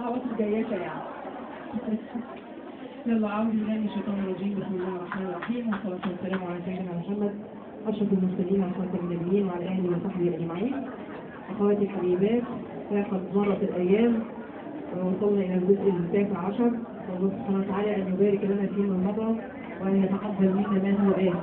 عواطف جياشة يعني يلا أعوذ بالله من الشيطان الرجيم بسم الله الرحمن الرحيم والصلاة والسلام على سيدنا محمد أشرف المرسلين وخاتم النبيين وعلى آله وصحبه أجمعين أخواتي الحبيبات فقد مرت الأيام ووصلنا إلى الجزء التاسع عشر والله سبحانه وتعالى أن يبارك لنا فيما مضى وأن يتقبل منا ما هو آت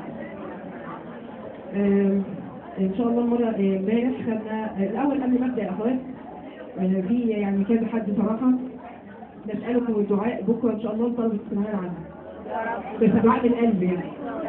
آم، إن شاء الله المرة آه، امبارح خدنا آه، الأول قبل ما أبدأ يا أخوات آه، في يعني كذا حد صراحة نسألكم الدعاء بكرة إن شاء الله لطلبة الثانوية العامة بس دعاء القلب يعني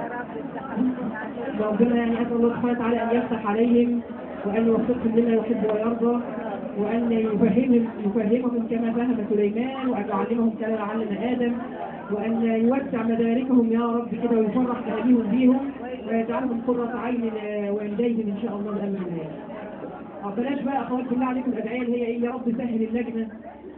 ربنا يعني أسأل الله سبحانه وتعالى أن يفتح عليهم وأن يوفقهم لما يحب ويرضى وأن يفهمهم يفهمهم كما فهم سليمان وأن يعلمهم كما علم آدم وأن يوسع مداركهم يا رب كده ويفرح أهاليهم بيهم ويجعلهم قرة عين ل- والديهم إن شاء الله بأمر الله. آه، بلاش بقى أخوات بالله عليكم الأدعية اللي هي إيه يا رب سهل اللجنة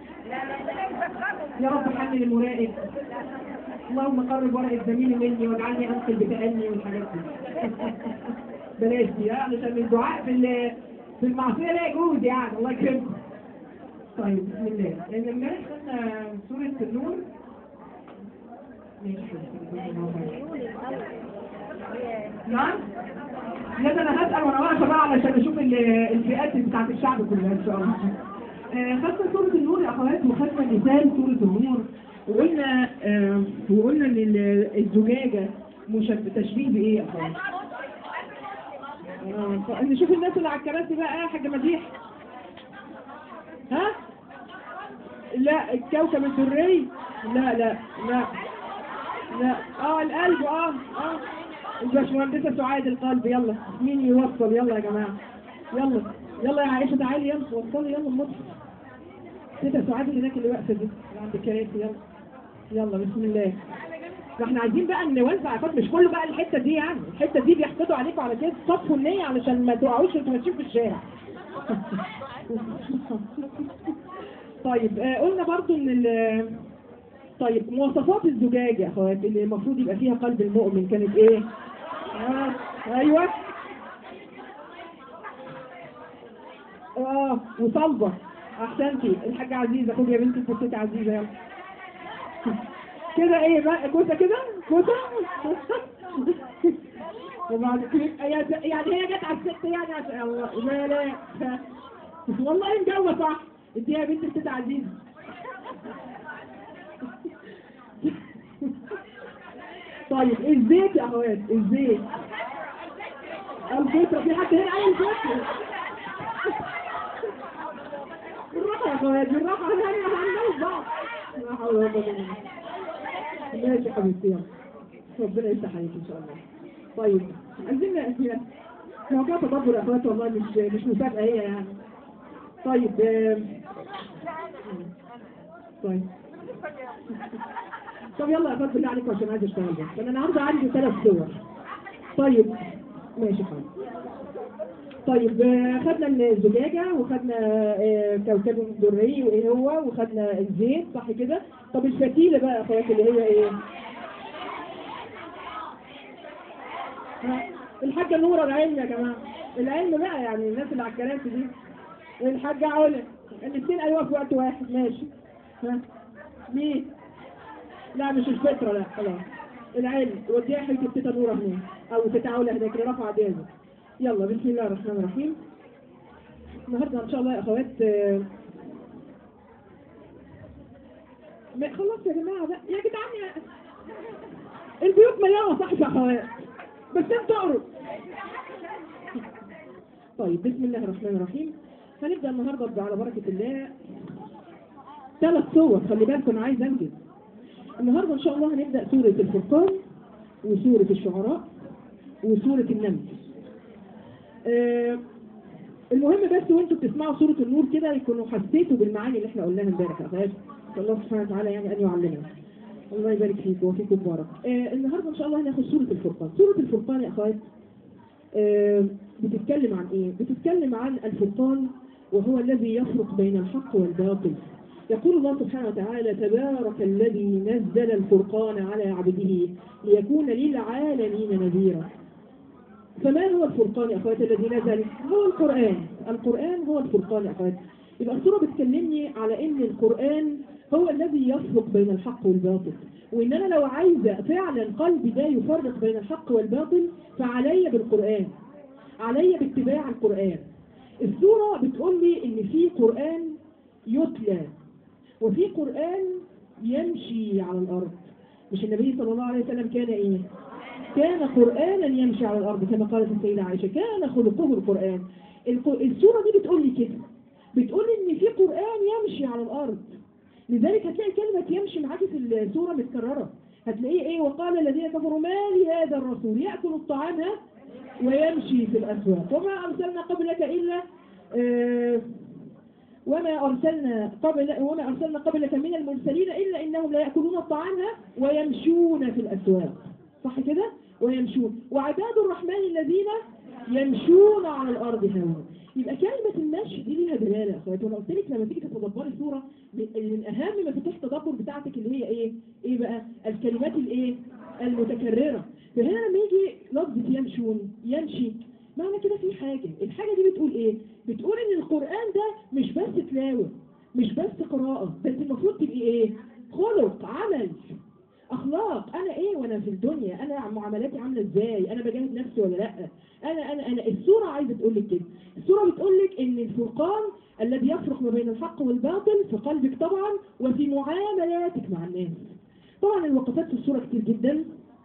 يا رب حمل المراقب اللهم قرب ورقة زميلي مني واجعلني أنقل بتأني والحاجات دي بلاش دي ها، علشان الدعاء في ال- في المعصية لا يجوز يعني الله يكرمكم طيب بسم الله لأن امبارح خدنا سورة النور ماشي نعم لا ده انا هسأل وانا واقفة بقى علشان اشوف ال- الفئات بتاعت الشعب كلها ان شاء الله آه، خدنا سورة النور يا اخوات وخدنا مثال سورة النور وقلنا آه، وقلنا ان ال- الزجاجة مشب- تشبيه بايه يا اخوات؟ آه، نشوف الناس اللي على الكراسي بقى يا حاجة مديح ها؟ لا الكوكب الدري لا لا لا لا اه القلب اه اه الباشمهندسة سعاد القلب يلا مين يوصل يلا يا جماعة يلا يلا يا عائشة تعالي يلا وصلي يلا المطر تيتا سعاد هناك اللي واقفة دي اللي عند الكراسي يلا يلا بسم الله ده احنا عايزين بقى نوزع عقاد مش كله بقى الحتة دي يعني الحتة دي بيحقدوا عليكم على كده صفوا النية علشان ما تقعوش انتوا ماشيين في الشارع طيب آه قلنا برضو ان ال- طيب مواصفات الزجاج يا اخوات اللي المفروض يبقى فيها قلب المؤمن كانت ايه؟ آه. ايوه اه وصلبة احسنتي الحاجة عزيزة خدي يا بنتي البوستة عزيزة يلا كده ايه بقى كوسة كده كوسة وبعد كده يعني هي جت على الست يعني عشان الله لا لا والله مجوة صح اديها يا بنت الست عزيزة طيب الزيت يا اخوات الزيت الفطرة في حد هنا عايز فطرة بالراحة يا اخوات بالراحة احنا هنعمل بعض لا حول ولا قوة الا بالله ماشي يا حبيبتي يلا ربنا يفتح عليك ان شاء الله طيب عايزين ن- هو كده تدبر يا اخوات والله مش مش مسابقة هي يعني طيب آم، طيب طب يلا يا اخوات بالله عليكم عشان عايز اشتغل بس انا النهارده عندي ثلاث صور طيب ماشي خالص طيب آه، خدنا الزجاجة وخدنا آه، كوكب الدري وايه هو وخدنا الزيت صح كده طب الفتيلة بقى يا اخوات اللي هي ايه ها، الحاجة نورة العلم يا جماعة العلم بقى يعني الناس اللي على الكراسي دي الحاجة علا الاثنين ايوه في وقت واحد ماشي ها مين لا مش الفطرة لا خلاص العلم وديها حته تيتا نورة هناك او تيتا علا هناك اللي رفع ايديها يلا بسم الله الرحمن الرحيم النهارده ان شاء الله يا اخوات آه، ما خلاص يا جماعه بقى يا جدعان يا البيوت مليانه صح يا اخوات بس انت اقرب طيب بسم الله الرحمن الرحيم هنبدا النهارده على بركه الله ثلاث صور خلي بالكم انا عايز انجز النهارده ان شاء الله هنبدا سوره الفرقان وسوره الشعراء وسوره النمل آه، المهم بس وانتوا بتسمعوا سورة النور كده يكونوا حسيتوا بالمعاني اللي احنا قلناها امبارح يا اخوات الله سبحانه وتعالى يعني ان يعلمنا الله يبارك فيك وفيكم مبارك آه النهارده ان شاء الله هناخد سورة الفرقان سورة الفرقان يا اخوات آه بتتكلم عن ايه بتتكلم عن الفرقان وهو الذي يفرق بين الحق والباطل يقول الله سبحانه وتعالى تبارك الذي نزل الفرقان على عبده ليكون للعالمين نذيرا فما هو الفرقان يا أخواتي الذي نزل؟ هو القرآن القرآن هو الفرقان يا أخواتي يبقى السورة بتكلمني على ان القرآن هو الذي يفرق بين الحق والباطل وان انا لو عايزة فعلا قلبي ده يفرق بين الحق والباطل فعلي بالقرآن علي باتباع القرآن السورة بتقول لي ان في قرآن يتلى وفي قرآن يمشي على الارض مش النبي صلى الله عليه وسلم كان ايه كان قرآنا يمشي على الارض كما قالت السيدة عائشة كان خلقه القرآن الق- السورة دي بتقول لي كده بتقول ان في قرآن يمشي على الارض لذلك هتلاقي كلمة يمشي معاكي في السورة متكررة هتلاقيه ايه وقال الذين كفروا ما لهذا الرسول يأكل الطعام ها؟ ويمشي في الأسواق وما أرسلنا قبلك إلا آه وما أرسلنا قبل وما أرسلنا قبلك من المرسلين إلا إنهم لا يأكلون الطعام ها؟ ويمشون في الأسواق صح كده؟ ويمشون وعباد الرحمن الذين يمشون على الأرض هون يبقى كلمة المشي دي ليها دلالة يا اخواتي وانا قلت لك لما تيجي تتدبري سورة من من أهم مفاتيح التدبر بتاعتك اللي هي إيه؟ إيه بقى؟ الكلمات الإيه؟ المتكررة فهنا لما يجي لفظة يمشون يمشي معنى كده في حاجة الحاجة دي بتقول إيه؟ بتقول إن القرآن ده مش بس تلاوة مش بس قراءة بس المفروض تبقي إيه؟ خلق عمل اخلاق انا ايه وانا في الدنيا انا معاملاتي عامله ازاي انا بجاهد نفسي ولا لا انا انا انا السوره عايزه تقول لك كده السوره بتقول لك ان الفرقان الذي يفرق ما بين الحق والباطل في قلبك طبعا وفي معاملاتك مع الناس طبعا الوقفات في السوره كتير جدا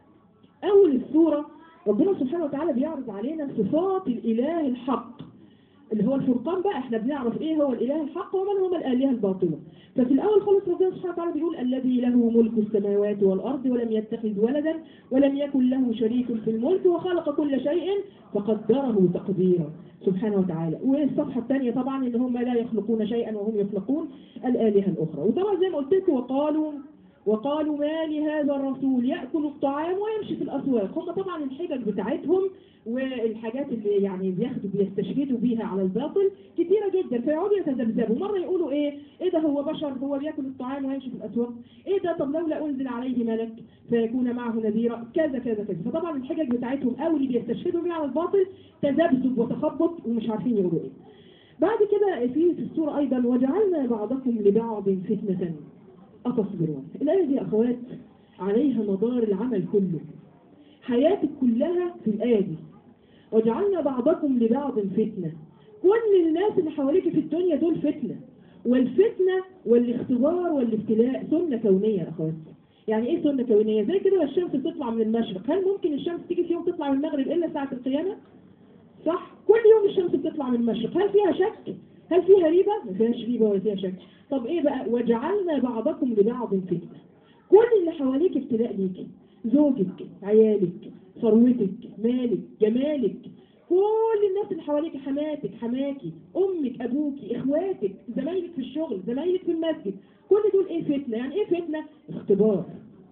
اول السوره ربنا سبحانه وتعالى بيعرض علينا صفات الاله الحق اللي هو الفرقان بقى احنا بنعرف ايه هو الاله الحق ومن هم الالهه الباطله ففي الاول خالص ربنا سبحانه وتعالى بيقول الذي له ملك السماوات والارض ولم يتخذ ولدا ولم يكن له شريك في الملك وخلق كل شيء فقدره تقديرا سبحانه وتعالى والصفحه الثانيه طبعا ان هم لا يخلقون شيئا وهم يخلقون الالهه الاخرى وطبعا زي ما قلت لكم وقالوا وقالوا ما لهذا الرسول يأكل الطعام ويمشي في الأسواق هم طبعا الحجج بتاعتهم والحاجات اللي يعني بياخدوا بيستشهدوا بيها على الباطل كتيرة جدا فيقعدوا يتذبذبوا مرة يقولوا ايه ايه ده هو بشر هو بياكل الطعام ويمشي في الأسواق ايه ده طب لولا أنزل عليه ملك فيكون معه نذيرا كذا كذا كذا فطبعا الحجج بتاعتهم أو اللي بيستشهدوا بيها على الباطل تذبذب وتخبط ومش عارفين يقولوا ايه بعد كده في في السورة أيضا وجعلنا بعضكم لبعض فتنة أتصبرون الآية دي يا أخوات عليها مدار العمل كله حياتك كلها في الآية دي وجعلنا بعضكم لبعض فتنة كل الناس اللي حواليك في الدنيا دول فتنة والفتنة والاختبار والابتلاء سنة كونية يا أخوات يعني ايه سنة كونية زي كده الشمس بتطلع من المشرق هل ممكن الشمس تيجي في يوم تطلع من المغرب إلا ساعة القيامة صح كل يوم الشمس بتطلع من المشرق هل فيها شك هل فيها ريبة ما فيهاش ريبة ولا فيها شك طب ايه بقى وجعلنا بعضكم لبعض فتنة كل اللي حواليك ابتلاء ليكي زوجك عيالك ثروتك مالك جمالك كل الناس اللي حواليك حماتك حماكي امك ابوكي اخواتك زمايلك في الشغل زمايلك في المسجد كل دول ايه فتنة يعني ايه فتنة اختبار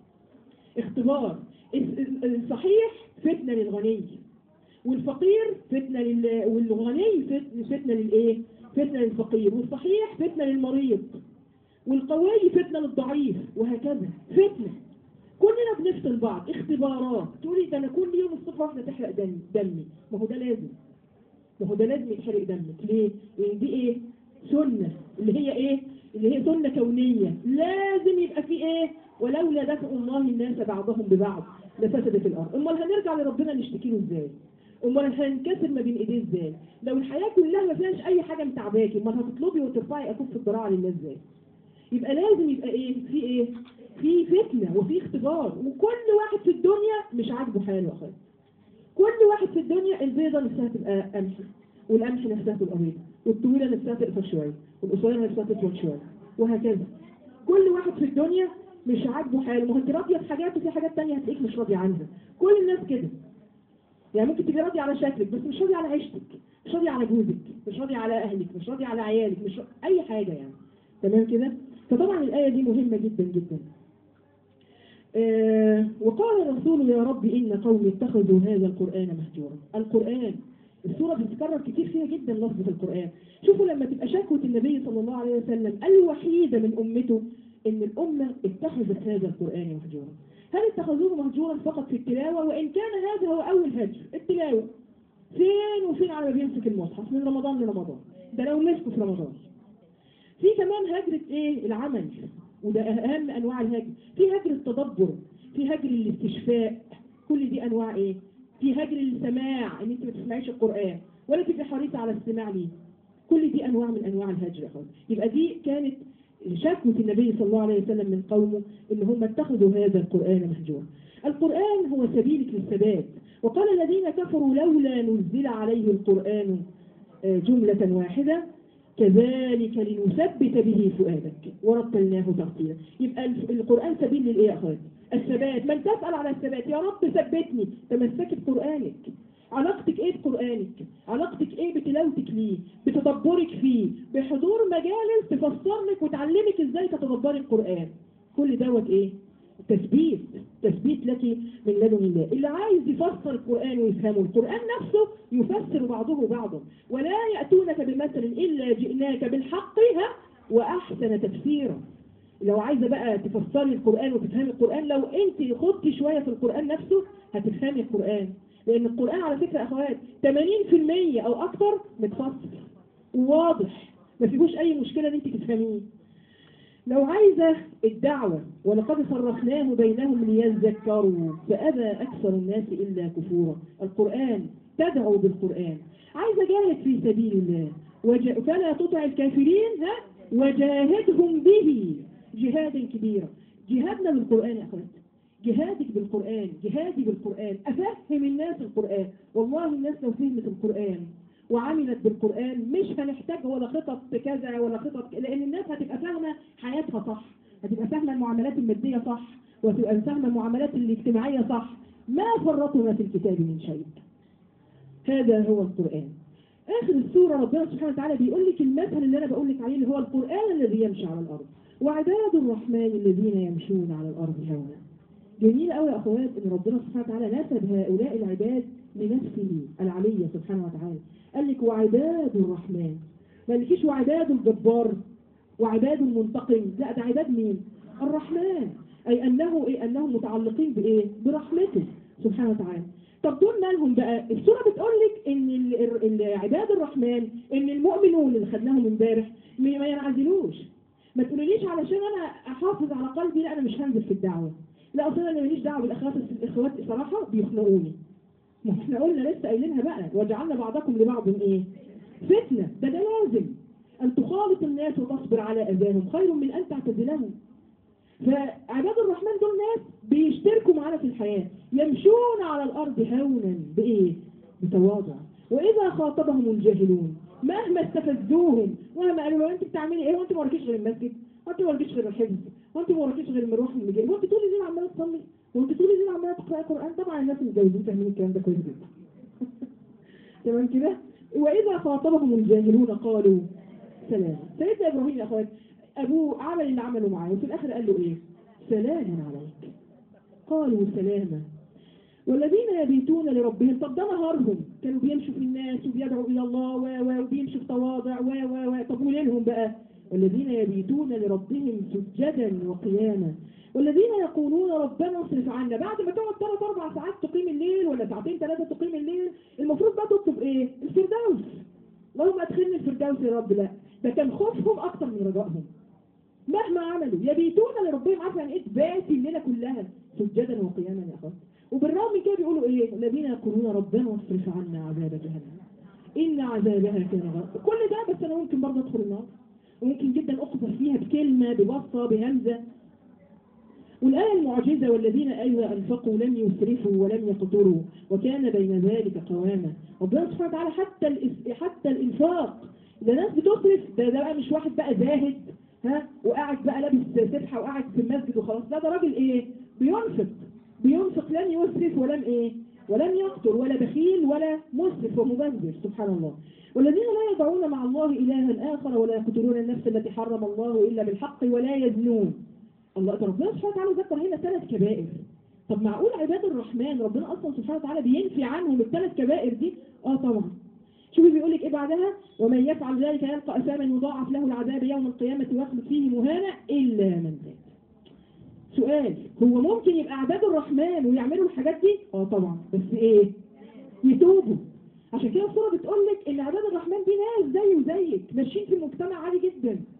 اختبار الصحيح فتنة للغني والفقير فتنة لل... والغني فتنة, فتنة للايه فتنة للفقير والصحيح فتنة للمريض والقوي فتنة للضعيف وهكذا فتنة كلنا بنفتن بعض اختبارات تقولي ده انا كل يوم الصبح واحدة تحرق دم دمي ما هو ده لازم ما هو ده لازم يتحرق دمك ليه؟ لان دي ايه؟ سنة اللي هي ايه؟ اللي هي سنة كونية لازم يبقى في ايه؟ ولولا دفع الله الناس بعضهم ببعض لفسدت الارض امال هنرجع لربنا نشتكي له ازاي؟ امال هنكسر ما بين ايديه ازاي لو الحياة كلها ما فيهاش اي حاجة متعباكي امال هتطلبي وترفعي اكف الذراع لله ازاي يبقى لازم يبقى ايه في ايه في فتنة وفي اختبار وكل واحد في الدنيا مش عاجبه حاله يا اخويا كل واحد في الدنيا البيضة نفسها تبقى قمح والقمح نفسها تبقى بيضة والطويلة نفسها تقصر شوية والقصيرة نفسها تطول شوية وهكذا كل واحد في الدنيا مش عاجبه حاله ما هو انت راضية بحاجات وفي حاجات تانية هتلاقيك مش راضية عنها كل الناس كده يعني ممكن تبقي راضية على شكلك بس مش راضية على عيشتك مش راضية على جوزك مش راضية على أهلك مش راضية على عيالك مش راضية أي حاجة يعني تمام كده فطبعا الآية دي مهمة جدا جدا آه وقال الرسول يا رب إن قومي اتخذوا هذا القرآن مهجورا القرآن السورة بتتكرر كتير فيها جدا لفظة القرآن شوفوا لما تبقى شكوة النبي صلى الله عليه وسلم الوحيدة من أمته إن الأمة اتخذت هذا القرآن مهجورا هل اتخذوه مهجورا فقط في التلاوة وإن كان هذا هو أول هجر التلاوة فين وفين على ما بيمسك المصحف من رمضان لرمضان ده لو مسكه في رمضان في كمان هجرة ايه العمل وده اهم انواع الهجر في هجر التدبر في هجر الاستشفاء كل دي انواع ايه في هجر السماع ان انت ما تسمعيش القرآن ولا تبقي حريصة على الاستماع ليه كل دي انواع من انواع الهجر يا اخوان يبقى دي كانت شكوى النبي صلى الله عليه وسلم من قومه ان هم اتخذوا هذا القرآن مهجورا القرآن هو سبيلك للثبات وقال الذين كفروا لولا نزل عليه القرآن آه، جملة واحدة كذلك لنثبت به فؤادك ورتلناه ترتيلا يبقى الف- القرآن سبيل للإيه يا أخوان الثبات من تسأل على الثبات يا رب ثبتني تمسكي بقرآنك علاقتك ايه بقرآنك علاقتك ايه بتلاوتك ليه بتدبرك فيه بحضور مجالس تفسر لك وتعلمك ازاي تتدبري القرآن كل دوت ايه تثبيت تثبيت لك من لدن الله اللي عايز يفسر القرآن ويفهمه القرآن نفسه يفسر بعضه بعضا ولا يأتونك بمثل إلا جئناك بالحق ها وأحسن تفسيرا لو عايزة بقى تفسري القرآن وتفهمي القرآن لو انت خدتي شوية في القرآن نفسه هتفهمي القرآن لأن القرآن على فكرة يا أخوات 80% أو أكتر متفسر وواضح ما فيهوش أي مشكلة ان انت تفهميه لو عايزة الدعوة ولقد صرفناه بينهم ليذكروا فأبى أكثر الناس إلا كفورا القرآن تدعو بالقرآن عايزة جاهد في سبيل الله وج... فلا تطع الكافرين ها وجاهدهم به جهادا كبيرا جهادنا بالقرآن يا أخوات جهادك بالقرآن جهادي بالقرآن أفهم الناس القرآن والله الناس لو فهمت القرآن وعملت بالقرآن مش هنحتاج ولا خطط كذا ولا خطط لأن الناس هتبقى فاهمة حياتها صح هتبقى فاهمة المعاملات المادية صح وهتبقى فاهمة المعاملات الاجتماعية صح ما فرطنا في الكتاب من شيء هذا هو القرآن آخر السورة ربنا سبحانه وتعالى بيقول لك المثل اللي أنا بقول لك عليه اللي هو القرآن الذي يمشي على الأرض وعباد الرحمن الذين يمشون على الأرض هونا جميل قوي يا أخوات إن ربنا سبحانه وتعالى نسب هؤلاء العباد لنفسه العلية سبحانه وتعالى قال لك وعباد الرحمن ما قالكيش وعباد الجبار وعباد المنتقم لا ده عباد مين الرحمن أي أنه إيه أنهم متعلقين بإيه برحمته سبحانه وتعالى طب دول مالهم بقى السورة بتقول لك ان ال- ال- عباد الرحمن ان المؤمنون اللي خدناهم امبارح ما ما ينعزلوش ما تقوليليش علشان انا احافظ على قلبي لا انا مش هنزل في الدعوة لا اصلا انا ماليش دعوة بالاخوات الاخوات صراحة بيخنقوني ما احنا قلنا لسه قايلينها بقى وجعلنا بعضكم لبعض ايه فتنة ده ده لازم ان تخالط الناس وتصبر على اذاهم خير من ان تعتزلهم فعباد الرحمن دول ناس بيشتركوا معانا في الحياة يمشون على الأرض هونا بإيه؟ بتواضع وإذا خاطبهم الجاهلون مهما استفزوهم مهما قالوا له أنت بتعملي إيه وأنت ما وراكيش غير المسجد وأنت ما وراكيش غير الحفظ وأنت ما وراكيش غير المروح من الجاي وأنت طول الليل عمالة تصلي وأنت طول الليل عمالة تقرأي قرآن طبعا الناس المتجوزين فاهمين الكلام ده كويس جدا تمام كده؟ وإذا خاطبهم الجاهلون قالوا سلام سيدنا إبراهيم يا أخوات أبوه عمل اللي عمله معاه وفي الآخر قال له إيه سلام عليك قالوا سلاما والذين يبيتون لربهم طب ده نهارهم كانوا بيمشوا في الناس وبيدعوا إلى الله و و وبيمشوا في تواضع و و و طب وليلهم بقى والذين يبيتون لربهم سجدا وقياما والذين يقولون ربنا اصرف عنا بعد ما تقعد ثلاث اربع ساعات تقيم الليل ولا ساعتين ثلاثه تقيم الليل المفروض بقى تطلب ايه الفردوس اللهم ادخلني الفردوس يا رب لا ده كان خوفهم اكتر من رجائهم مهما عملوا يبيتون لربهم عارفه يعني ايه تباتي الليله كلها سجدا وقياما يا اخوان وبالرغم من كده بيقولوا ايه الذين يقولون ربنا واصرف عنا عذاب جهنم ان عذابها كان غرق كل ده بس انا ممكن برضه ادخل النار وممكن جدا اقذف فيها بكلمه بوصفه بهمزه والآية المعجزة والذين أيضا أنفقوا لم يسرفوا ولم يقتروا وكان بين ذلك قواما ربنا سبحانه وتعالى حتى الإس- حتى الإنفاق ده ناس بتصرف ده, ده بقى مش واحد بقى زاهد ها وقاعد بقى لابس سبحة وقاعد في المسجد وخلاص لا ده راجل ايه بينفق بينفق لم يسرف ولم ايه ولم يقتر ولا بخيل ولا مسرف ومبذر سبحان الله والذين لا يدعون مع الله إلها آخر ولا يقتلون النفس التي حرم الله إلا بالحق ولا يزنون الله طب ربنا سبحانه وتعالى ذكر هنا ثلاث كبائر طب معقول عباد الرحمن ربنا اصلا سبحانه وتعالى بينفي عنهم الثلاث كبائر دي اه طبعا شوفي بيقول لك ايه بعدها ومن يفعل ذلك يلقى اثاما يضاعف له العذاب يوم القيامه ويخلد فيه مهانا الا من تاب سؤال هو ممكن يبقى عباد الرحمن ويعملوا الحاجات دي اه طبعا بس ايه يتوبوا عشان كده الصورة بتقول لك ان عباد الرحمن دي ناس زي وزيك ماشيين في المجتمع عادي جدا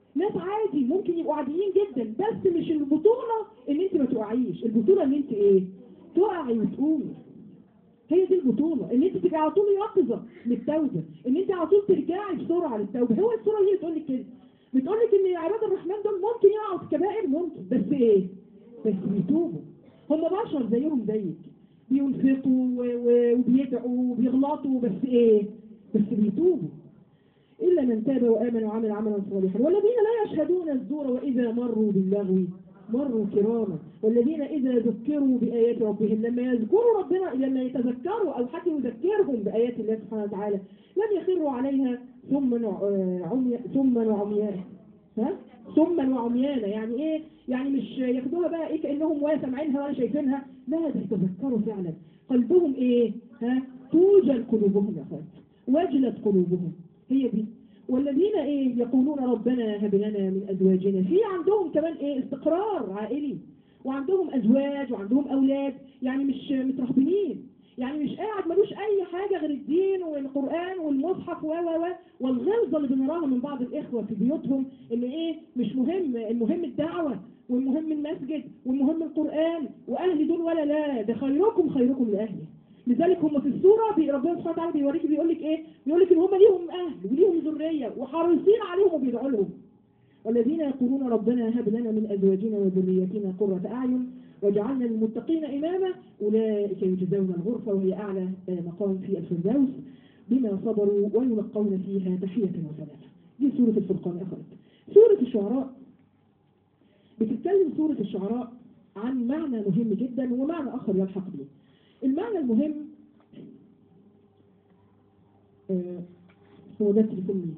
ناس عادي ممكن يبقوا عاديين جدا بس مش البطولة ان انت ما تقعيش البطولة ان انت ايه تقعي وتقومي هي دي البطولة ان انت تبقي على طول يقظة للتوبة ان انت على طول ترجعي بسرعة للتوبة هو الصورة هي بتقول لك كده بتقول لك ان عباد الرحمن دول ممكن يقعوا في كبائر ممكن بس ايه بس بيتوبوا هم بشر زيهم زيك بينفقوا و- و- وبيدعوا وبيغلطوا بس ايه بس بيتوبوا إلا من تاب وآمن وعمل عملا صالحا والذين لا يشهدون الزور وإذا مروا باللغو مروا كراما والذين إذا ذكروا بآيات ربهم لما يذكروا ربنا لما يتذكروا أو حتى يذكرهم بآيات الله سبحانه وتعالى لم يخروا عليها ثم عمي ثم عميانا ها ثم وعميانا يعني ايه يعني مش ياخدوها بقى ايه كانهم ولا سامعينها ولا شايفينها لا ده يتذكروا فعلا قلبهم ايه ها توجل قلوبهم يا اخوات وجلت قلوبهم هي دي والذين ايه يقولون ربنا هب لنا من ازواجنا في عندهم كمان ايه استقرار عائلي وعندهم ازواج وعندهم اولاد يعني مش مترهبنين يعني مش قاعد ملوش اي حاجه غير الدين والقران والمصحف و و و والغلظه اللي بنراها من بعض الاخوه في بيوتهم ان ايه مش مهم المهم الدعوه والمهم المسجد والمهم القران واهلي دول ولا لا ده خيركم خيركم لاهله لذلك هم في السوره بي- ربنا سبحانه وتعالى بيوريك بيقول لك ايه بيقول لك ان هم ليهم اهل وليهم ذريه وحريصين عليهم وبيدعوا لهم والذين يقولون ربنا هب لنا من ازواجنا وذرياتنا قرة اعين وجعلنا للمتقين اماما اولئك يجزون الغرفه وهي اعلى آه، مقام في الفردوس بما صبروا ويلقون فيها تحيه وسلامه دي سوره الفرقان يا اخوات سوره الشعراء بتتكلم سوره الشعراء عن معنى مهم جدا ومعنى اخر يلحق به المعنى المهم آه، هو ده التليفون مين؟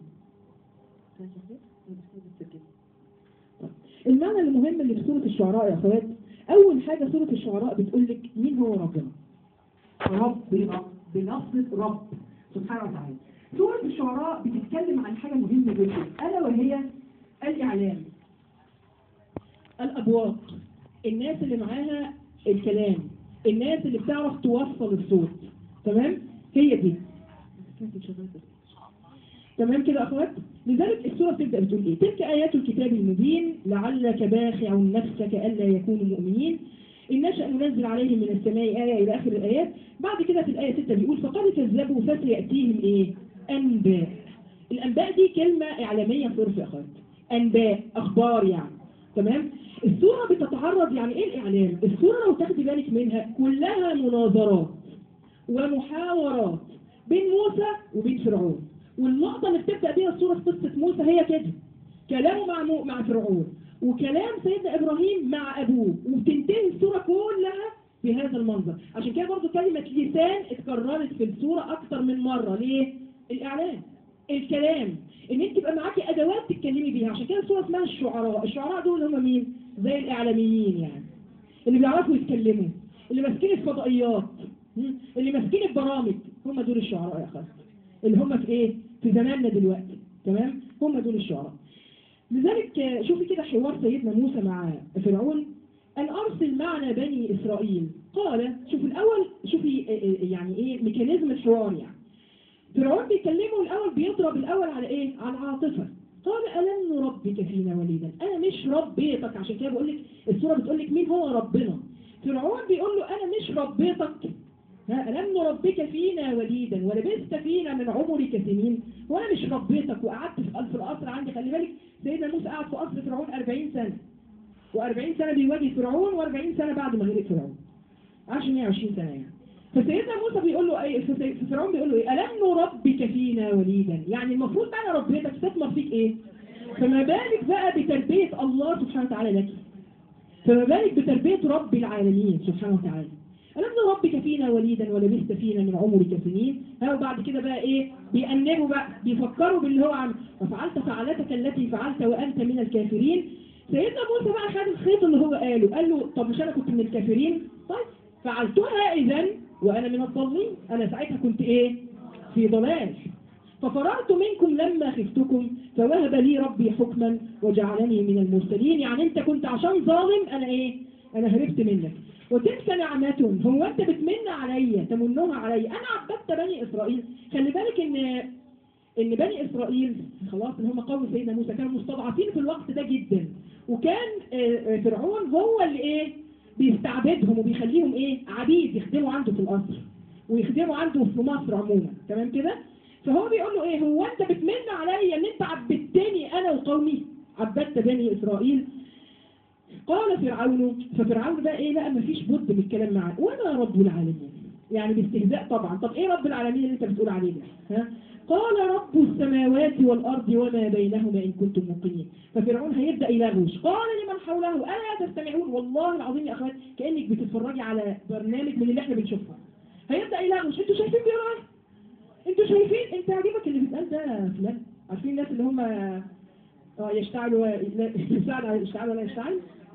طيب. المعنى المهم اللي في سورة الشعراء يا اخوات أول حاجة سورة الشعراء بتقول لك مين هو ربنا؟ رب بنص رب سبحانه وتعالى. سورة الشعراء بتتكلم عن حاجة مهمة جدا ألا وهي الإعلام. الأبواق الناس اللي معاها الكلام الناس اللي بتعرف توصل الصوت تمام؟ هي دي. تمام كده يا اخوات لذلك السوره بتبدا بتقول ايه تلك ايات الكتاب المبين لعلك باخع نفسك الا يكونوا مؤمنين ان نشا ننزل عليهم من السماء ايه الى اخر الايات بعد كده في الايه 6 بيقول فقد كذبوا فسياتيهم ايه انباء الانباء دي كلمه اعلاميه في عرف يا اخوات انباء اخبار يعني تمام السوره بتتعرض يعني ايه الاعلام السوره لو تاخدي بالك منها كلها مناظرات ومحاورات بين موسى وبين فرعون والنقطة اللي بتبدأ بيها الصورة في قصة موسى هي كده كلامه مع مو مع فرعون وكلام سيدنا إبراهيم مع أبوه وبتنتهي الصورة كلها بهذا المنظر عشان كده برضو كلمة لسان اتكررت في الصورة أكتر من مرة ليه؟ الإعلام الكلام ان انت يبقى معاكي ادوات تتكلمي بيها عشان كده الصوره اسمها الشعراء الشعراء دول هم مين زي الاعلاميين يعني اللي بيعرفوا يتكلموا اللي ماسكين الفضائيات مم؟ اللي ماسكين البرامج هم دول الشعراء يا اخوات اللي هم في ايه في زماننا دلوقتي تمام هم دول الشعراء لذلك آه، شوفي كده حوار سيدنا موسى مع فرعون أن أرسل معنا بني إسرائيل قال شوف الأول شوفي آه، آه، يعني إيه ميكانيزم الحوار يعني فرعون بيكلمه الأول بيضرب الأول على إيه؟ على العاطفة قال ألم نربك فينا وليدا أنا مش ربيتك عشان كده بقول لك السورة بتقول لك مين هو ربنا فرعون بيقول له أنا مش ربيتك ها ألم نربك فينا وليدا ولبست فينا من عمرك سنين وأنا مش ربيتك وقعدت في في القصر عندي خلي بالك سيدنا موسى قعد في قصر فرعون 40 سنة و40 سنة بيواجه فرعون و40 سنة بعد ما غرق فرعون عشان 120 سنة يعني فسيدنا موسى بيقول له ايه فسي- فرعون بيقول له ايه الم نربك فينا وليدا يعني المفروض بقى انا ربيتك تثمر فيك ايه فما بالك بقى بتربيه الله سبحانه وتعالى لك فما بالك بتربيه رب العالمين سبحانه وتعالى ألم نربك فينا وليدا ولبثت فينا من عمرك سنين ها وبعد كده بقى ايه بيأنبوا بقى بيفكروا باللي هو عم وفعلت فعلتك التي فعلت وانت من الكافرين سيدنا موسى بقى خد الخيط اللي هو قاله قال له طب مش انا كنت من الكافرين طيب فعلتها اذا وانا من الضالين انا ساعتها كنت ايه في ضلال ففررت منكم لما خفتكم فوهب لي ربي حكما وجعلني من المرسلين يعني انت كنت عشان ظالم انا ايه انا هربت منك وتلك نعمة هو انت بتمن عليا تمنها عليا انا عبدت بني اسرائيل خلي بالك ان ان بني اسرائيل خلاص اللي هم قوم سيدنا موسى كانوا مستضعفين في الوقت ده جدا وكان آه، آه، فرعون هو اللي ايه بيستعبدهم وبيخليهم ايه عبيد يخدموا عنده في القصر ويخدموا عنده في مصر عموما تمام كده فهو بيقول له ايه هو انت بتمن عليا ان انت عبدتني انا وقومي عبدت بني اسرائيل قال فرعون ففرعون بقى ايه لا مفيش بد من الكلام معاه وانا رب العالمين يعني باستهزاء طبعا طب ايه رب العالمين اللي انت بتقول عليه ده ها قال رب السماوات والارض وما بينهما ان كنتم موقنين ففرعون هيبدا يلغوش قال لمن حوله الا تستمعون والله العظيم يا اخوات كانك بتتفرجي على برنامج من اللي احنا بنشوفها هيبدا يلغوش انتوا شايفين بيقولوا ايه انتوا شايفين انت عاجبك اللي بيتقال ده يا فلان عارفين الناس اللي هم اه يشتعلوا لا- يشتعل يشتعل ولا يشتعل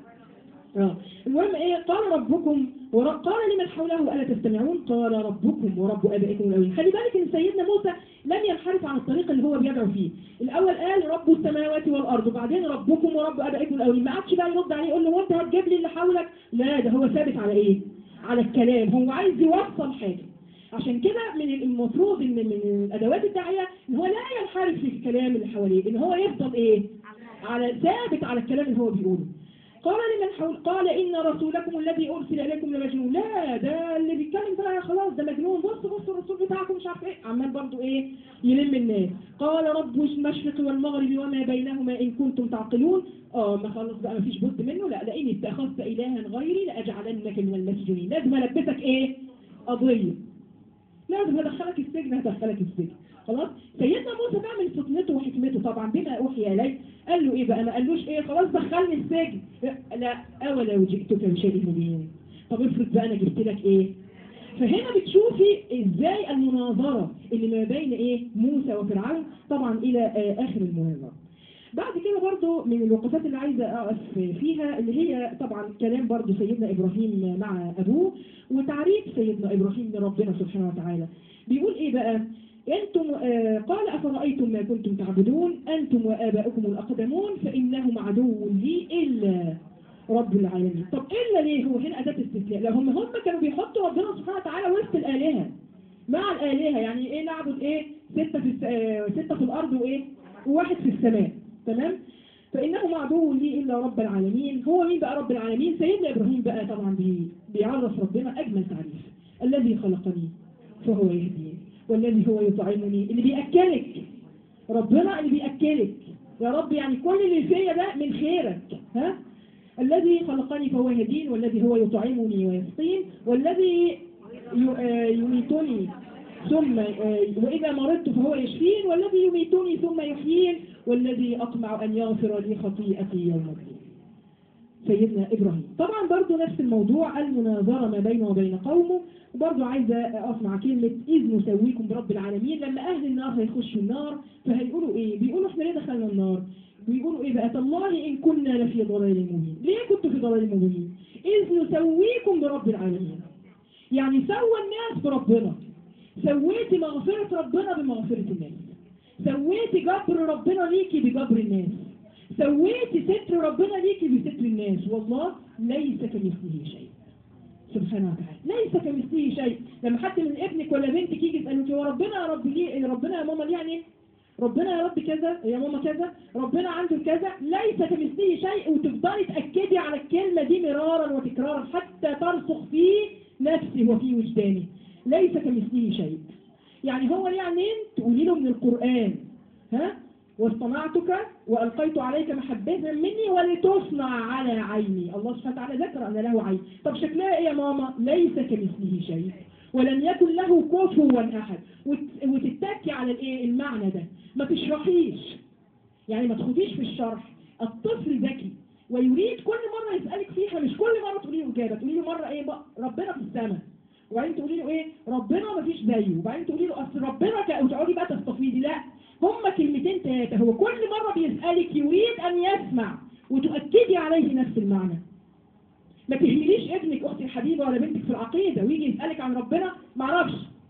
اه المهم ايه قال ربكم ورب قال لمن حوله الا تستمعون قال ربكم ورب ابائكم الاولين خلي بالك ان سيدنا موسى لم ينحرف عن الطريق اللي هو بيدعو فيه الاول قال رب السماوات والارض وبعدين ربكم ورب ابائكم الاولين ما عادش بقى يرد عليه يقول له وانت هتجيب لي اللي حولك لا ده هو ثابت على ايه على الكلام هو عايز يوصل حاجه عشان كده من المفروض ان من ادوات الداعيه ان هو لا ينحرف في الكلام اللي حواليه ان هو يفضل ايه على ثابت على الكلام اللي هو بيقوله قال لمن حول قال إن رسولكم الذي أرسل إليكم لمجنون لا ده اللي بيتكلم ده خلاص ده مجنون بص بص الرسول بتاعكم مش عارف إيه عمال برضو إيه يلم الناس قال رب المشرق والمغرب وما بينهما إن كنتم تعقلون اه ما خلاص بقى مفيش بد منه لا لئن اتخذت إلها غيري لأجعلنك من المسجونين لازم ألبسك إيه قضية لازم هدخلك السجن هدخلك السجن خلاص سيدنا موسى بقى من فطنته وحكمته طبعا بما اوحي اليه قال له ايه بقى ما قالوش ايه خلاص دخلني السجن لا اولو جئتك بشيء مبين طب افرض بقى انا جبت لك ايه فهنا بتشوفي ازاي المناظره اللي ما بين ايه موسى وفرعون طبعا الى آه اخر المناظره بعد كده برضو من الوقفات اللي عايزة أقف فيها اللي هي طبعا كلام برضو سيدنا إبراهيم مع أبوه وتعريف سيدنا إبراهيم لربنا سبحانه وتعالى بيقول إيه بقى أنتم آه قال أفرأيتم ما كنتم تعبدون أنتم وآباؤكم الأقدمون فإنهم عدو لي إلا رب العالمين طب إلا ليه هو هنا أداة استثناء لو هم هم كانوا بيحطوا ربنا سبحانه وتعالى وسط الآلهة مع الآلهة يعني إيه نعبد إيه ستة في الس... آه ستة في الأرض وإيه وواحد في السماء تمام فإنه عدو لي إلا رب العالمين هو مين بقى رب العالمين سيدنا إبراهيم بقى طبعا بي... بيعرف ربنا أجمل تعريف الذي خلقني فهو يهديني والذي هو يطعمني اللي بيأكلك ربنا اللي بيأكلك يا رب يعني كل اللي فيا ده من خيرك ها الذي خلقني فهو يهدين والذي هو يطعمني ويسقين والذي ي- آه يميتني ثم آه، وإذا مرضت فهو يشفين والذي يميتني ثم يحيين والذي أطمع أن يغفر لي خطيئتي يوم الدين سيدنا إبراهيم طبعا برضو نفس الموضوع المناظرة ما بينه وبين قومه وبرضو عايزة أسمع كلمة إذ نسويكم برب العالمين لما أهل النار هيخشوا النار فهيقولوا إيه بيقولوا إحنا ليه دخلنا النار بيقولوا إيه بقى تالله إن كنا لفي ضلال مبين ليه كنتوا في ضلال مبين إذ نسويكم برب العالمين يعني سوى الناس بربنا سويتي مغفرة ربنا بمغفرة الناس سويتي جبر ربنا ليكي بجبر الناس سويتي ستر ربنا ليكي بستر الناس والله ليس كمثله شيء سبحانه وتعالى ليس كمثله شيء لما حد من ابنك ولا بنتك يجي يسألوك هو ربنا يا رب ليه ربنا يا ماما ليه يعني إيه؟ ربنا يا رب كذا يا ماما كذا ربنا عنده كذا ليس كمثله شيء وتفضلي تأكدي على الكلمة دي مرارا وتكرارا حتى ترسخ في نفسي وفي وجداني ليس كمثله شيء يعني هو يعني تقولي له من القرآن ها واصطنعتك وألقيت عليك محبة مني ولتصنع على عيني الله سبحانه وتعالى ذكر أن له عين طب شكلها إيه يا ماما ليس كمثله شيء ولم يكن له كفوا أحد وت- وتتكي على الإيه المعنى ده ما تشرحيش يعني ما تخديش في الشرح الطفل ذكي ويريد كل مرة يسألك فيها مش كل مرة تقولي له إجابة تقولي له مرة إيه بقى ربنا في السماء وبعدين تقولي له ايه ربنا ما فيش زيه وبعدين تقولي له اصل ربنا ك... وتقعدي بقى تستفيدي لا هما كلمتين ثلاثه هو كل مره بيسالك يريد ان يسمع وتؤكدي عليه نفس المعنى ما تهمليش ابنك اختي الحبيبه ولا بنتك في العقيده ويجي يسالك عن ربنا ما اعرفش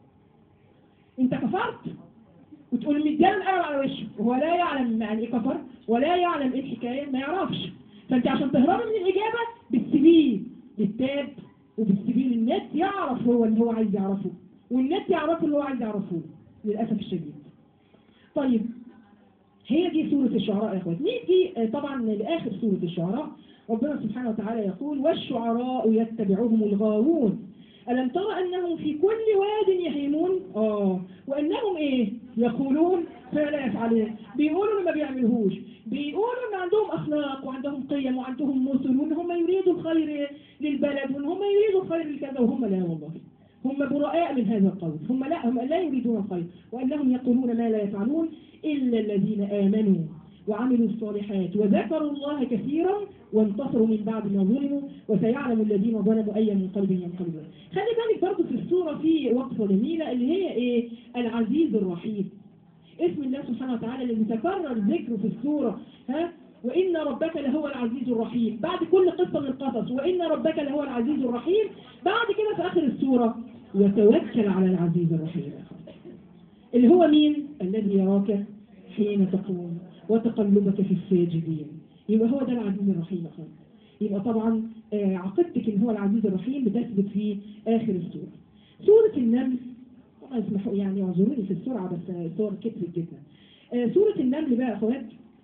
انت كفرت وتقول مديان القلم على وشه وهو لا يعلم يعني ايه كفر ولا يعلم ايه الحكايه ما يعرفش فانت عشان تهربي من الاجابه بتسيبيه بالتاب وبتسيبيه للنت يعرف هو اللي هو عايز يعرفه والنت يعرفه اللي هو عايز يعرفه للاسف الشديد طيب هي دي سورة الشعراء يا اخوات نيجي آه، طبعا لاخر سورة الشعراء ربنا سبحانه وتعالى يقول والشعراء يتبعهم الغاوون ألم ترى أنهم في كل واد يهيمون آه وأنهم إيه يقولون فلا يفعلون بيقولوا ما بيعملوش بيقولوا إن عندهم أخلاق وعندهم قيم وعندهم مثل وإن هم يريدوا الخير للبلد وإن هم يريدوا الخير لكذا وهم لا والله هم براء من هذا القول هم لا هم لا يريدون الخير وأنهم يقولون ما لا يفعلون إلا الذين آمنوا وعملوا الصالحات وذكروا الله كثيرا وانتصروا من بعد ما ظلموا وسيعلم الذين ظلموا أي منقلب ينقلبون خلي بالك برضه في السورة في وقفة جميلة اللي هي إيه العزيز الرحيم اسم الله سبحانه وتعالى الذي تكرر ذكره في السورة ها وإن ربك لهو العزيز الرحيم بعد كل قصة من القصص وإن ربك لهو العزيز الرحيم بعد كده في آخر السورة وتوكل على العزيز الرحيم اللي هو مين الذي يراك حين تقوم وتقلبك في الساجدين يبقى هو ده العزيز الرحيم يا اخوان يبقى طبعا آه، عقيدتك ان هو العزيز الرحيم بتثبت في اخر السوره سوره النمل طبعا اسمحوا يعني اعذروني في السرعه بس آه، السور كترت جدا آه، سوره النمل بقى يا اخوات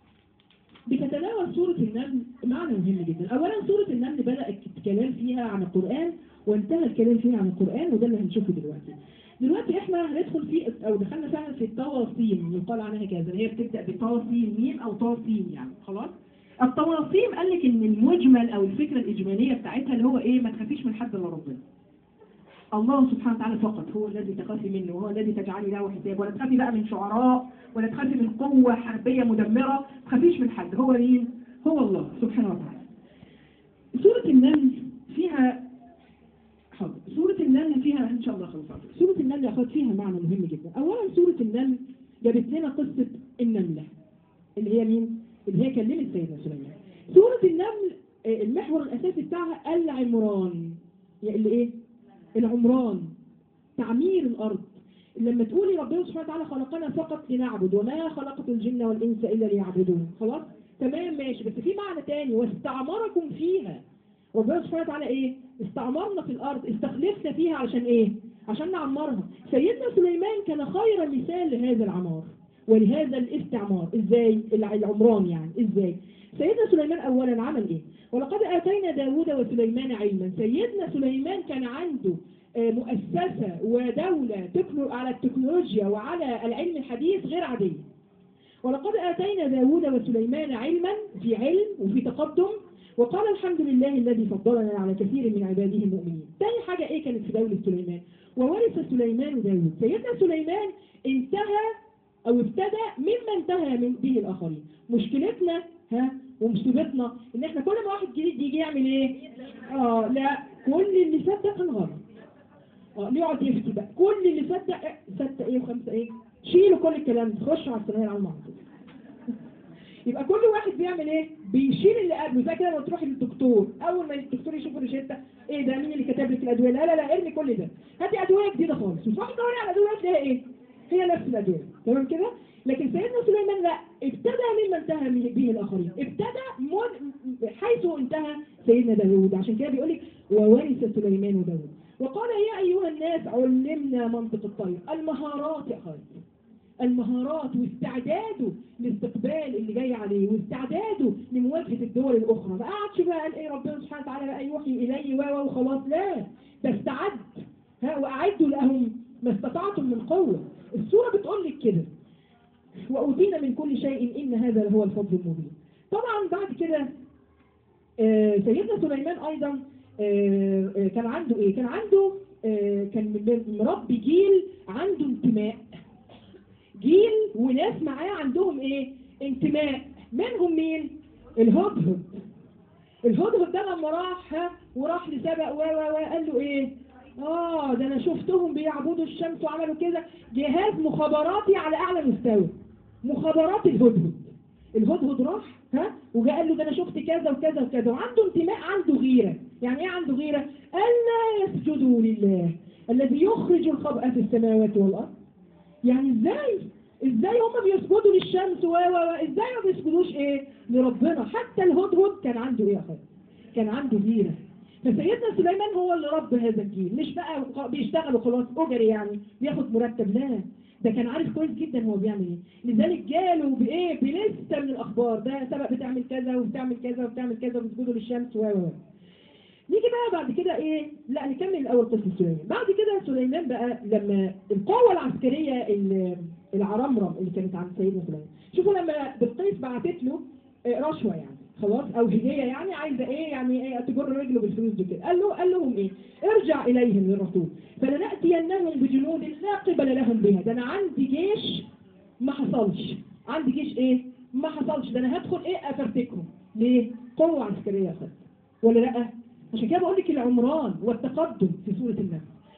بتتناول سورة النمل معنى مهم جدا أولا سورة النمل بدأ الكلام فيها عن القرآن وانتهى الكلام فيها عن القرآن وده اللي هنشوفه دلوقتي دلوقتي احنا هندخل في او دخلنا فعلا في الطواصيم يقال عنها كذا اللي هي بتبدا بطاسيم ميم او طاسيم يعني خلاص الطواصيم قال لك ان المجمل او الفكره الاجماليه بتاعتها اللي هو ايه ما تخافيش من حد الا ربنا الله سبحانه وتعالى فقط هو الذي تخافي منه وهو الذي تجعلي له حساب ولا تخافي بقى من شعراء ولا تخافي من قوة حربية مدمرة ما تخافيش من حد هو مين؟ هو الله سبحانه وتعالى سورة النمل فيها حاضر سورة النمل فيها إن شاء الله خلاص حاضر. سورة النمل يا أخوات فيها معنى مهم جدا أولا سورة النمل جابت لنا قصة النملة اللي هي مين؟ اللي هي كلمت سيدنا سليمان سورة النمل آه، المحور الأساسي بتاعها العمران يعني اللي إيه؟ العمران تعمير الأرض لما تقولي ربنا سبحانه وتعالى خلقنا فقط لنعبد وما خلقت الجن والإنس إلا ليعبدون خلاص تمام ماشي بس في معنى تاني واستعمركم فيها ربنا سبحانه وتعالى ايه استعمرنا في الارض استخلفنا فيها عشان ايه عشان نعمرها سيدنا سليمان كان خير مثال لهذا العمار ولهذا الاستعمار ازاي الع- العمران يعني ازاي سيدنا سليمان اولا عمل ايه ولقد اتينا داوود وسليمان علما سيدنا سليمان كان عنده آه، مؤسسة ودولة تكنو على التكنولوجيا وعلى العلم الحديث غير عادية ولقد آتينا داود وسليمان علما في علم وفي تقدم وقال الحمد لله الذي فضلنا على كثير من عباده المؤمنين تاني حاجة ايه كانت في دولة سليمان وورث سليمان داود سيدنا سليمان انتهى او ابتدى مما انتهى من به الاخرين مشكلتنا ها ومصيبتنا ان احنا كل ما واحد جديد يجي يعمل ايه اه لا كل اللي صدق كان غلط اه ليه يقعد يفتي بقى كل اللي صدق صدق ايه وخمسه ايه شيلوا كل الكلام ده خشوا على الثانويه العامه على طول يبقى كل واحد بيعمل ايه بيشيل اللي قبله زي كده لما تروحي للدكتور اول ما الدكتور يشوف الروشته ايه ده مين اللي كتب لك الادويه لا لا لا ارمي كل ده هاتي ادويه جديده خالص وتروحي تدوري على ادويه تلاقيها ايه هي نفس الادويه تمام كده لكن سيدنا سليمان لا ابتدى مما انتهى من- به الاخرين ابتدى من حيث انتهى سيدنا داوود عشان كده بيقول لك وورث سليمان داوود وقال يا ايها الناس علمنا منطق الطير المهارات يا خالد المهارات واستعداده لاستقبال اللي جاي عليه واستعداده لمواجهه الدول الاخرى ما قعدش بقى قال ايه ربنا سبحانه وتعالى بقى يوحي الي و و وخلاص لا ده استعد ها واعدوا لهم ما استطعتم من قوه السوره بتقول لك كده واوتينا من كل شيء ان هذا لهو الفضل المبين طبعا بعد كده آه، سيدنا سليمان ايضا آه، آه، كان عنده ايه كان عنده آه، كان من- مربي جيل عنده انتماء جيل وناس معاه عندهم ايه انتماء منهم مين الهدهد الهدهد ده لما راح ها وراح لسبأ و و و قال له ايه اه ده انا شفتهم بيعبدوا الشمس وعملوا كده جهاز مخابراتي على اعلى مستوى مخابرات الهدهد الهدهد راح ها وجاء قال له ده انا شفت كذا وكذا وكذا وعنده انتماء عنده غيره يعني ايه عنده غيره الا يسجدوا لله الذي يخرج الخبأ في السماوات والارض يعني ازاي ازاي هم بيسجدوا للشمس و و و ازاي ما بيسجدوش ايه لربنا حتى الهدهد كان عنده ايه يا اخويا كان عنده غيره فسيدنا سليمان هو اللي رب هذا الجيل مش بقى ق- بيشتغل وخلاص اجري يعني بياخد مرتب لا ده كان عارف كويس جدا هو بيعمل ايه لذلك جاله بايه بلسته من الاخبار ده سبق بتعمل كذا وبتعمل كذا وبتعمل كذا وبتسجدوا للشمس و و نيجي بقى بعد كده ايه لا نكمل الاول قصه سليمان بعد كده سليمان بقى لما القوه العسكريه ال- العرمرم اللي كانت عند سيدنا سليمان شوفوا لما بلقيس بعتت له آه، رشوه يعني خلاص او هديه يعني عايزه ايه يعني ايه تجر رجله بالفلوس دي كده قال له قال لهم ايه ارجع اليهم للرسول فلناتينهم بجنود لا قبل لهم بها ده انا عندي جيش ما حصلش عندي جيش ايه ما حصلش ده انا هدخل ايه افرتكهم ليه قوه عسكريه يا خالد ولا لا عشان كده بقول لك العمران والتقدم في سوره النمل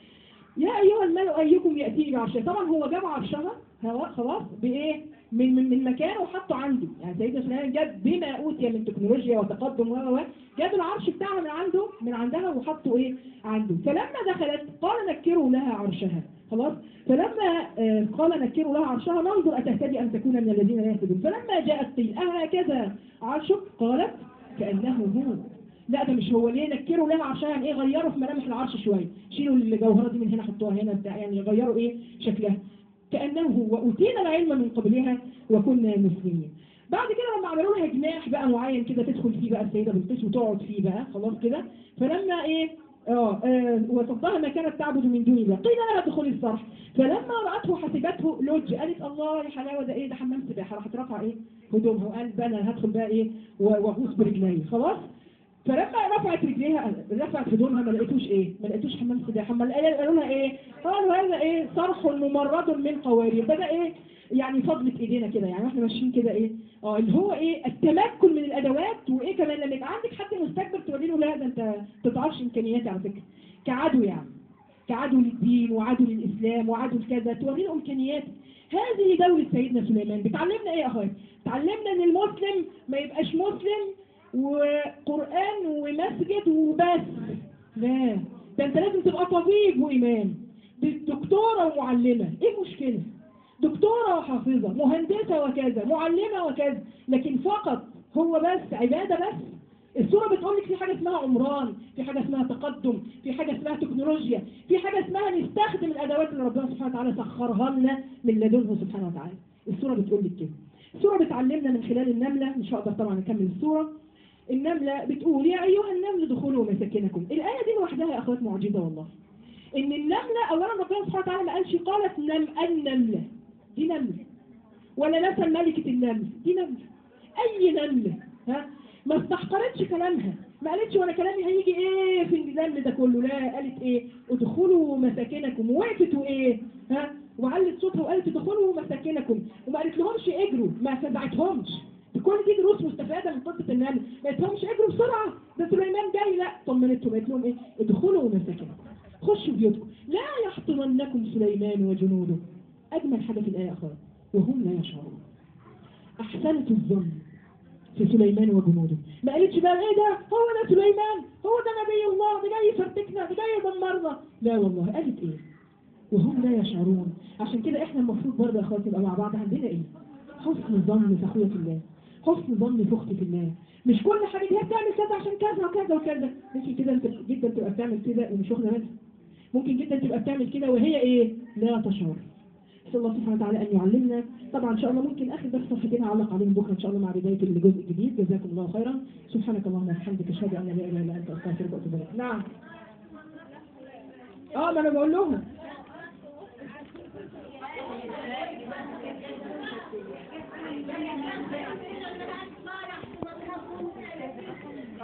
يا ايها الملأ ايكم ياتيني بعرشها طبعا هو جاب عرشها هو- خلاص بايه من من من مكانه وحطه عنده يعني سيدنا سليمان جاب بما اوتي من تكنولوجيا وتقدم و و و جاب العرش بتاعها من عنده من عندها وحطه ايه عنده فلما دخلت قال نكروا لها عرشها خلاص فلما آه، قال نكروا لها عرشها ننظر اتهتدي ام تكون من الذين لا يهتدون فلما جاءت قيل اهكذا عرشك قالت كانه هو لا ده مش هو ليه نكروا لها عرشها يعني ايه غيروا في ملامح العرش شويه شيلوا الجوهره دي من هنا حطوها هنا بتاع يعني غيروا ايه شكلها كانه هو اوتينا العلم من قبلها وكنا مسلمين بعد كده لما عملوا لها جناح بقى معين كده تدخل فيه بقى السيده بلقيس وتقعد فيه بقى خلاص كده فلما ايه اه آه، وصدها ما كانت تعبد من دون الله قيل لها ادخلي الصرح فلما راته حسبته لج قالت الله يا حلاوه ده ايه ده حمام سباحه راحت رافعه ايه هدومها وقالت بقى انا هدخل بقى ايه و- واغوص برجلي خلاص فلما رفعت رجليها رفعت هدومها ما لقيتوش ايه؟ ما لقيتوش حمام سباحه، امال قالوا قالوا لها ايه؟ قالوا هذا ايه؟ صرح ممرد من قوارير، ده ده ايه؟ يعني فضلة ايدينا كده يعني احنا ماشيين كده ايه؟ اه اللي هو ايه؟ التمكن من الادوات وايه كمان لما يبقى عندك حد مستكبر تقولي له لا ده انت ما تتعرفش امكانياتي على فكره كعدو يعني كعدو للدين وعدو للاسلام وعدو لكذا توري له امكانيات هذه دولة سيدنا سليمان بتعلمنا ايه يا اخويا؟ بتعلمنا ان المسلم ما يبقاش مسلم وقرآن ومسجد وبس لا ده انت لازم تبقى طبيب وإمام دكتورة ومعلمة ايه المشكلة دكتورة وحافظة مهندسة وكذا معلمة وكذا لكن فقط هو بس عبادة بس الصورة بتقول لك في حاجة اسمها عمران في حاجة اسمها تقدم في حاجة اسمها تكنولوجيا في حاجة اسمها نستخدم الأدوات اللي ربنا سبحانه وتعالى سخرها لنا من لدنه سبحانه وتعالى الصورة بتقول لك كده الصورة بتعلمنا من خلال النملة مش هقدر طبعا أكمل الصورة النملة بتقول يا أيها النمل ادخلوا مساكنكم الآية دي لوحدها يا أخوات معجزة والله إن النملة أولا ربنا سبحانه وتعالى ما قالش قالت نم النملة دي نملة ولا مثل ملكة النمل دي نملة أي نملة ها ما استحقرتش كلامها ما قالتش وانا كلامي هيجي ايه في النمل ده كله لا قالت ايه ادخلوا مساكنكم وقفت وايه ها وعلت صوتها وقالت ادخلوا مساكنكم وما قالت لهمش اجروا ما فزعتهمش كل دي دروس مستفاده من قصه النمل ما قالتلهمش اجروا بسرعه ده سليمان جاي لا طمنتهم قالت لهم ايه ادخلوا مساكنكم خشوا بيوتكم لا يحطمنكم سليمان وجنوده اجمل حاجه في الايه يا اخوان وهم لا يشعرون احسنت الظن في سليمان وجنوده ما قالتش بقى ايه ده هو ده سليمان هو ده نبي الله ده جاي يفرتكنا ده جاي يدمرنا لا والله قالت ايه وهم لا يشعرون عشان كده احنا المفروض برضه يا اخواتي نبقى مع بعض عندنا ايه حسن ظن في اخويا في الله حسن ظن في اختي في الله مش كل حاجه دي بتعمل كذا عشان كذا وكذا وكذا ممكن كده انت جدا تبقى بتعمل كده ومش واخده بالك ممكن جدا تبقى بتعمل كده وهي ايه لا تشعر نسال الله سبحانه وتعالى ان يعلمنا طبعا ان شاء الله ممكن اخر بس صفحتين اعلق عليهم بكره ان شاء الله مع بدايه الجزء الجديد جزاكم الله خيرا سبحانك اللهم وبحمدك اشهد ان لا اله الا انت استغفرك واتوب اليك نعم اه ما انا بقول لهم